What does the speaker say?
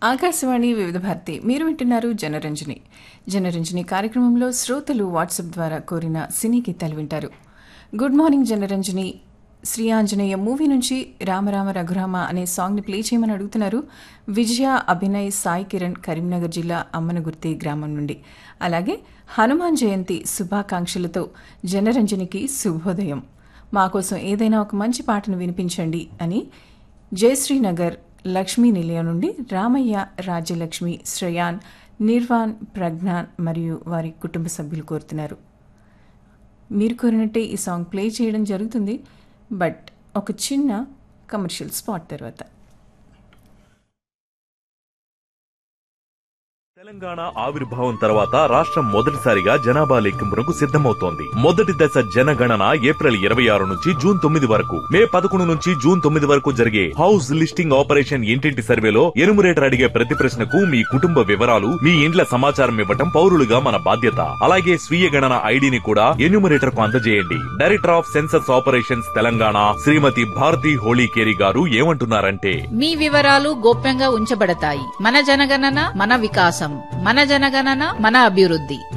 ఆకాశవాణి వివిధ భారతి మీరు వింటున్నారు జనరంజని జనరంజని కార్యక్రమంలో శ్రోతలు వాట్సాప్ ద్వారా కోరిన సినీ గీతాలు వింటారు good morning Janaranjani Sri Anjaneya movie నుంచి రామరామ రఘురామ అనే సాంగ్ని ప్లే చేయమని అడుగుతున్నారు విజయ అభినయ్ సాయి కిరణ్ కరీంనగర్ జిల్లా అమ్మనగుర్తి గ్రామం నుండి అలాగే హనుమాన్ జయంతి శుభాకాంక్షలతో జనరంజనికి శుభోదయం మా కోసం ఏదైనా ఒక మంచి పాటను వినిపించండి అని జయశ్రీనగర్ లక్ష్మీ నిలయం నుండి రామయ్య రాజ్యలక్ష్మి శ్రేయాన్ నిర్వాణ్ ప్రజ్ఞాన్ మరియు వారి కుటుంబ సభ్యులు కోరుతున్నారు మీరు కోరినట్టే ఈ సాంగ్ ప్లే చేయడం జరుగుతుంది బట్ ఒక చిన్న కమర్షియల్ స్పాట్ తర్వాత తెలంగాణ ఆవిర్భావం తర్వాత రాష్ట్రం మొదటిసారిగా జనాభా లెక్కింపునకు సిద్ధమవుతోంది మొదటి దశ జనగణన ఏప్రిల్ ఇరవై ఆరు నుంచి జూన్ తొమ్మిది వరకు మే పదకొండు నుంచి జూన్ తొమ్మిది వరకు జరిగే హౌస్ లిస్టింగ్ ఆపరేషన్ ఇంటింటి సర్వేలో ఎనుమరేటర్ అడిగే ప్రతి ప్రశ్నకు మీ కుటుంబ వివరాలు మీ ఇండ్ల సమాచారం ఇవ్వటం పౌరులుగా మన బాధ్యత అలాగే స్వీయ గణన ఐడిని కూడా ఎన్యూమరేటర్ కు అందజేయండి director of census operations Telangana Srimathi Bharathi Holikeri garu ఏమంటున్నారంటే మీ వివరాలు గోప్యంగా ఉంచబడతాయి మన జనగణన మన వికాసం మన జనగణన మన అభివృద్ధి